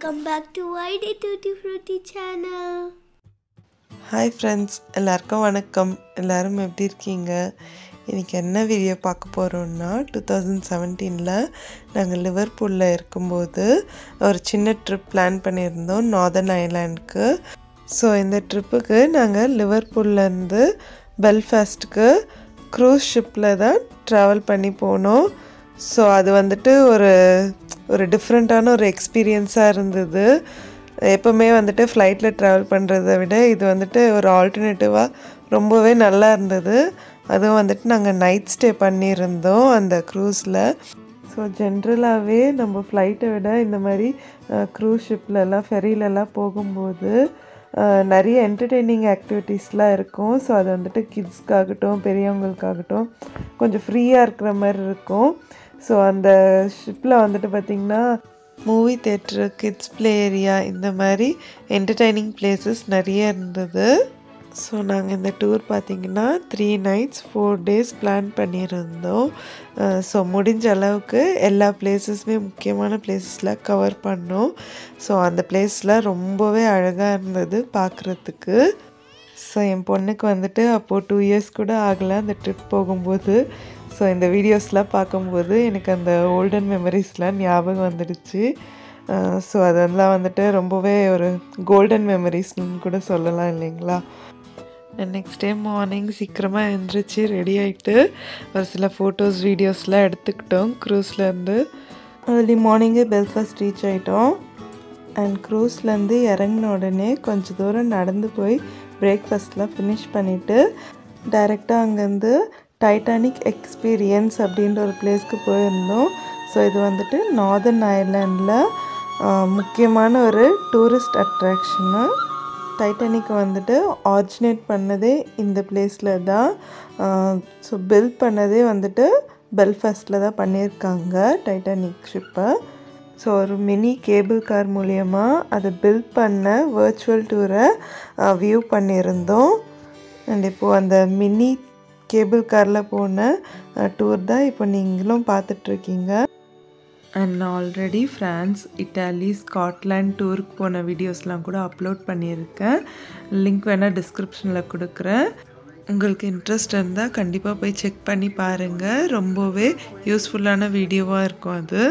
welcome back to YD Tutti Frutti channel. Hi friends எல்லாருக்கும் வணக்கம் எல்லாரும் எப்படி இருக்கீங்க இன்றைக்கி என்ன வீடியோ பார்க்க போகிறோம்னா டூ தௌசண்ட் செவன்டீனில் நாங்கள் லிவர்பூலில் இருக்கும்போது ஒரு சின்ன ட்ரிப் பிளான் பண்ணியிருந்தோம் நார்தர்ன் ஐலாண்டுக்கு ஸோ இந்த ட்ரிப்புக்கு நாங்கள் லிவர்பூல்லேருந்து பெல்ஃபாஸ்ட்டுக்கு க்ரூஸ் ஷிப்பில் தான் ட்ராவல் பண்ணி போனோம் ஸோ அது வந்துட்டு ஒரு ஒரு டிஃப்ரெண்ட்டான ஒரு எக்ஸ்பீரியன்ஸாக இருந்தது எப்போவுமே வந்துட்டு ஃப்ளைட்டில் ட்ராவல் பண்ணுறத விட இது வந்துட்டு ஒரு ஆல்டர்னேட்டிவாக ரொம்பவே நல்லா இருந்தது அதுவும் வந்துட்டு நாங்கள் நைட் ஸ்டே பண்ணியிருந்தோம் அந்த க்ரூஸில் ஸோ ஜென்ரலாகவே நம்ம ஃப்ளைட்டை விட இந்த மாதிரி க்ரூஸ் ஷிப்லலாம் ஃபெரிலெல்லாம் போகும்போது அஹ், நிறைய என்டர்டெய்னிங் ஆக்டிவிட்டீஸ்லாம் இருக்கும் ஸோ அது வந்துட்டு கிட்ஸ்க்காகட்டும் பெரியவங்களுக்காகட்டும் கொஞ்சம் ஃப்ரீயாக இருக்கிற மாதிரி இருக்கும் ஸோ அந்த ஷிப்பில் வந்துட்டு பார்த்திங்கன்னா movie theatre kids play area இந்த மாதிரி என்டர்டைனிங் பிளேசஸ் நிறைய இருந்தது ஸோ நாங்கள் இந்த டூர் பார்த்திங்கன்னா three nights four days plan பண்ணியிருந்தோம் ஸோ முடிஞ்ச அளவுக்கு எல்லா பிளேசஸுமே முக்கியமான பிளேசஸ்லாம் கவர் பண்ணோம் ஸோ அந்த பிளேஸ்லாம் ரொம்பவே அழகாக இருந்தது பார்க்குறதுக்கு ஸோ என் பொண்ணுக்கு வந்துட்டு அப்போது டூ இயர்ஸ் கூட ஆகலை அந்த ட்ரிப் போகும்போது ஸோ இந்த வீடியோஸ்லாம் பார்க்கும்போது எனக்கு அந்த ஓல்டன் மெமரிஸ்லாம் ஞாபகம் வந்துடுச்சு ஸோ அதெல்லாம் வந்துட்டு ரொம்பவே ஒரு கோல்டன் மெமரிஸ்னு கூட சொல்லலாம் இல்லைங்களா நெக்ஸ்ட் டே மார்னிங் சீக்கிரமாக எழுந்திரிச்சு ரெடி ஆகிட்டு ஒரு சில ஃபோட்டோஸ் வீடியோஸ்லாம் எடுத்துக்கிட்டோம் க்ரூஸ்லேருந்து ஏர்லி மார்னிங்கே பெல்ஃபாஸ்ட் ரீச் ஆகிட்டோம் அண்ட் க்ரூஸ்லேருந்து இறங்கின உடனே கொஞ்சம் தூரம் நடந்து போய் பிரேக்ஃபாஸ்ட்லாம் ஃபினிஷ் பண்ணிவிட்டு டைரெக்டாக அங்கேருந்து டைட்டானிக் எக்ஸ்பீரியன்ஸ் அப்படின்ற ஒரு பிளேஸ்க்கு போயிருந்தோம் ஸோ இது வந்துட்டு நார்தர்ன் ஐர்லாண்டில் முக்கியமான ஒரு டூரிஸ்ட் அட்ராக்ஷனு டைட்டானிக்கை வந்துட்டு ஆரிஜினேட் பண்ணதே இந்த பிளேஸில் தான் ஸோ பில்ட் பண்ணதே வந்துட்டு பெல்ஃபாஸ்டில் தான் பண்ணியிருக்காங்க டைட்டானிக் ஷிப்பை ஸோ ஒரு மினி கேபிள் கார் மூலயமா அதை பில்ட் பண்ண வர்ச்சுவல் டூரை வியூ பண்ணியிருந்தோம் அண்ட் இப்போது அந்த மினி கேபிள் காரில் போன டூர் தான் இப்போ நீங்களும் பார்த்துட்ருக்கீங்க அண்ட் நான் ஆல்ரெடி ஃப்ரான்ஸ் இட்டாலி ஸ்காட்லாண்ட் டூருக்கு போன வீடியோஸ்லாம் கூட அப்லோட் பண்ணியிருக்கேன் லிங்க் வேணால் டிஸ்கிரிப்ஷனில் கொடுக்குறேன் உங்களுக்கு இன்ட்ரெஸ்ட் இருந்தால் கண்டிப்பாக போய் செக் பண்ணி பாருங்கள் ரொம்பவே யூஸ்ஃபுல்லான வீடியோவாக இருக்கும் அது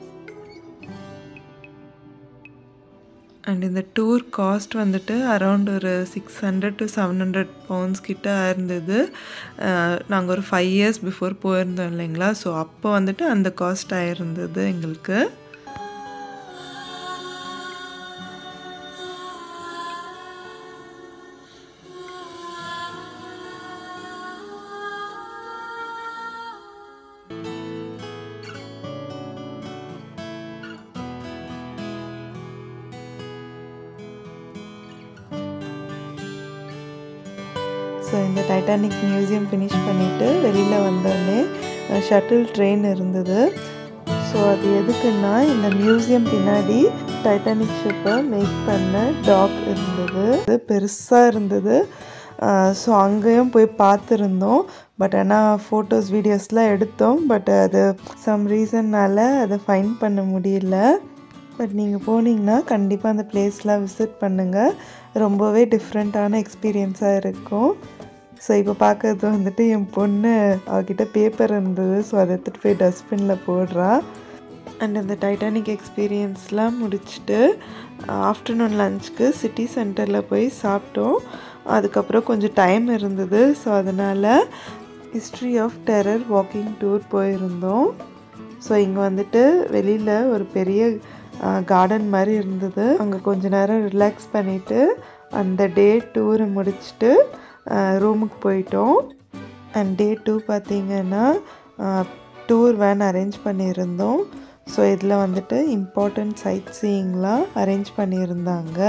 அண்ட் இந்த டூர் காஸ்ட் வந்துட்டு அரவுண்ட் ஒரு six hundred to seven hundred pounds கிட்ட இருந்தது நாங்கள் ஒரு ஃபைவ் இயர்ஸ் பிஃபோர் போயிருந்தோம் இல்லைங்களா ஸோ அப்போ வந்துட்டு அந்த காஸ்ட் ஆயிருந்தது எங்களுக்கு ஸோ இந்த டைட்டானிக் மியூசியம் ஃபினிஷ் பண்ணிவிட்டு வெளியில் வந்தோடனே ஷட்டில் ட்ரெயின் இருந்தது ஸோ அது எதுக்குன்னா இந்த மியூசியம் பின்னாடி டைட்டானிக் ஷிப்பை மேக் பண்ண டாக் இருந்தது அது பெருசாக இருந்தது ஸோ அங்கேயும் போய் பார்த்துருந்தோம் பட் ஆனால் ஃபோட்டோஸ் வீடியோஸ்லாம் எடுத்தோம் பட் அது சம் ரீசன்னால் அதை ஃபைன் பண்ண முடியல பட் நீங்கள் போனீங்கன்னா கண்டிப்பாக அந்த பிளேஸ்லாம் விசிட் பண்ணுங்கள் ரொம்பவே டிஃப்ரெண்ட்டான எக்ஸ்பீரியன்ஸாக இருக்கும் ஸோ இப்போ பார்க்கறது வந்துட்டு என் பொண்ணு அவகிட்ட பேப்பர் இருந்தது ஸோ அதை எடுத்துகிட்டு போய் டஸ்ட்பினில் போடுறா அண்ட் அந்த டைட்டானிக் எக்ஸ்பீரியன்ஸ்லாம் முடிச்சுட்டு ஆஃப்டர்நூன் லஞ்சுக்கு சிட்டி சென்டரில் போய் சாப்பிட்டோம் அதுக்கப்புறம் கொஞ்சம் டைம் இருந்தது ஸோ அதனால் history of terror walking tour போயிருந்தோம் ஸோ இங்கே வந்துட்டு வெளியில் ஒரு பெரிய கார்டன் மாதிரி இருந்தது அங்கே கொஞ்ச நேரம் ரிலாக்ஸ் பண்ணிவிட்டு அந்த டே டூரை முடிச்சுட்டு ரூமுக்கு போயிட்டோம் அண்ட் டே டூ பார்த்திங்கன்னா டூர் வேன் அரேஞ்ச் பண்ணியிருந்தோம் ஸோ இதில் வந்துட்டு இம்பார்ட்டண்ட் சைட் சீயிங்லாம் அரேஞ்ச் பண்ணியிருந்தாங்க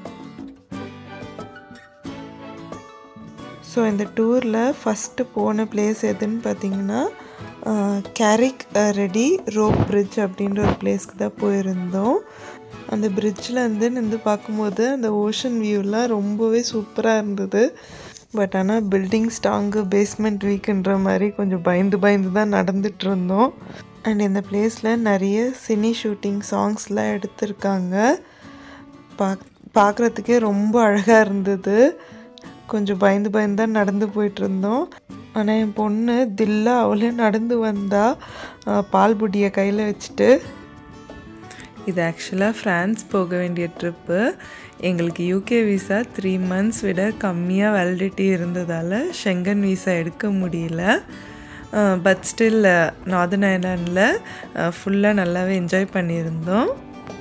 ஸோ இந்த டூரில் ஃபஸ்ட்டு போன பிளேஸ் எதுன்னு பார்த்தீங்கன்னா கேரிக் ரெடி ரோப் பிரிட்ஜ் அப்படின்ற ஒரு பிளேஸ்க்கு தான் போயிருந்தோம் அந்த பிரிட்ஜில் இருந்து நின்று பார்க்கும்போது அந்த ஓஷன் வியூலாம் ரொம்பவே சூப்பராக இருந்தது பட் ஆனால் பில்டிங் ஸ்ட்ராங்கு பேஸ்மெண்ட் வீக்குன்ற மாதிரி கொஞ்சம் பயந்து பயந்து தான் நடந்துட்டு இருந்தோம் அண்ட் இந்த பிளேஸில் நிறைய சினி ஷூட்டிங் சாங்ஸ்லாம் எடுத்திருக்காங்க பாக் பார்க்குறதுக்கே ரொம்ப அழகாக இருந்தது கொஞ்சம் பயந்து பயந்து தான் நடந்து போயிட்டு இருந்தோம் ஆனால் என் பொண்ணு தில்லா அவளே நடந்து வந்தா ஆஹ், பால் புட்டியை கையில் வச்சுட்டு இது ஆக்சுவலாக ஃப்ரான்ஸ் போக வேண்டிய ட்ரிப்பு எங்களுக்கு யூகே விசா த்ரீ மந்த்ஸ் விட கம்மியாக வேலிடிட்டி இருந்ததால் ஷெங்கன் விசா எடுக்க முடியல பட் ஸ்டில் நார்தன் ஐலாண்டில் ஃபுல்லாக நல்லாவே என்ஜாய் பண்ணியிருந்தோம்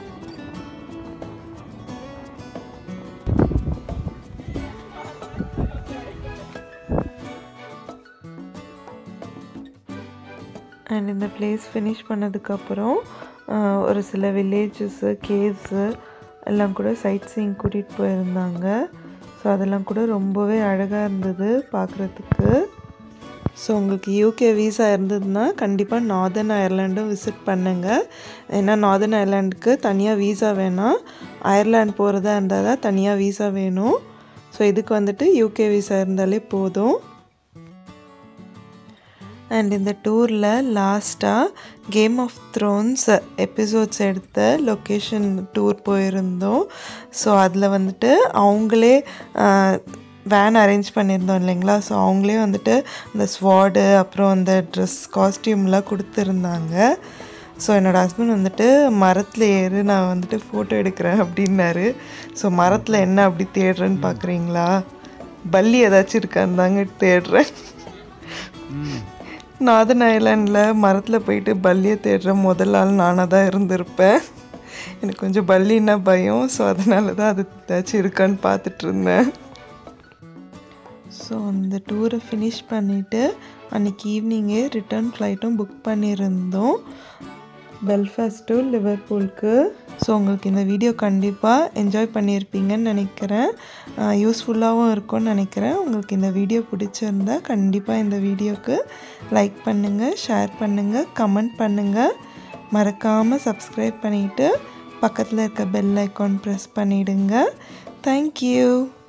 அண்ட் இந்த பிளேஸ் ஃபினிஷ் பண்ணதுக்கப்புறம் ஒரு சில வில்லேஜஸ்ஸு கேவ்ஸு எல்லாம் கூட சைட் சீயிங் கூட்டிகிட்டு போயிருந்தாங்க ஸோ அதெல்லாம் கூட ரொம்பவே அழகாக இருந்தது பார்க்குறதுக்கு ஸோ உங்களுக்கு யூகே வீசா இருந்ததுன்னா கண்டிப்பாக நார்தர்ன் அயர்லாண்டும் விசிட் பண்ணுங்கள் ஏன்னா நார்தர்ன் அயர்லாண்டுக்கு தனியாக வீசா வேணாம் அயர்லாண்ட் போகிறதா இருந்தால் தான் தனியாக வீசா வேணும் ஸோ இதுக்கு வந்துட்டு யூகே வீசா இருந்தாலே போதும் அண்ட் இந்த டூரில் லாஸ்ட்டாக கேம் ஆஃப் த்ரோன்ஸ் எபிசோட்ஸ் எடுத்த லொக்கேஷன் டூர் போயிருந்தோம் ஸோ அதில் வந்துட்டு அவங்களே வேன் அரேஞ்ச் பண்ணியிருந்தோம் இல்லைங்களா ஸோ அவங்களே வந்துட்டு அந்த ஸ்வாடு அப்புறம் அந்த ட்ரெஸ் காஸ்டியூம்லாம் கொடுத்துருந்தாங்க ஸோ என்னோடய ஹஸ்பண்ட் வந்துட்டு மரத்தில் ஏறு நான் வந்துட்டு ஃபோட்டோ எடுக்கிறேன் அப்படின்னாரு ஸோ மரத்தில் என்ன அப்படி தேடுறேன்னு பார்க்குறீங்களா பல்லி ஏதாச்சும் இருக்கான்னு தாங்க தேடுறேன் நார்தன் ஐலாண்டில் மரத்தில் போயிட்டு பல்லியை தேடுற முதல் ஆள் நானாக தான் இருந்திருப்பேன் எனக்கு கொஞ்சம் பல்லின்னா பயம் ஸோ அதனால தான் அது ஏதாச்சும் இருக்கான்னு பார்த்துட்டு இருந்தேன் ஸோ அந்த டூரை ஃபினிஷ் பண்ணிவிட்டு அன்றைக்கி ஈவினிங்கே ரிட்டர்ன் ஃப்ளைட்டும் புக் பண்ணியிருந்தோம் பெல்ஃபாஸ்ட் டு லிவர்பூலுக்கு ஸோ உங்களுக்கு இந்த வீடியோ கண்டிப்பாக என்ஜாய் பண்ணியிருப்பீங்கன்னு நினைக்கிறேன் யூஸ்ஃபுல்லாகவும் இருக்கும்னு நினைக்கிறேன் உங்களுக்கு இந்த வீடியோ பிடிச்சிருந்தா கண்டிப்பாக இந்த வீடியோக்கு லைக் பண்ணுங்கள் ஷேர் பண்ணுங்கள் கமெண்ட் பண்ணுங்கள் மறக்காமல் சப்ஸ்கிரைப் பண்ணிவிட்டு பக்கத்தில் இருக்க பெல் ஐக்கான் ப்ரெஸ் பண்ணிவிடுங்க தேங்க்யூ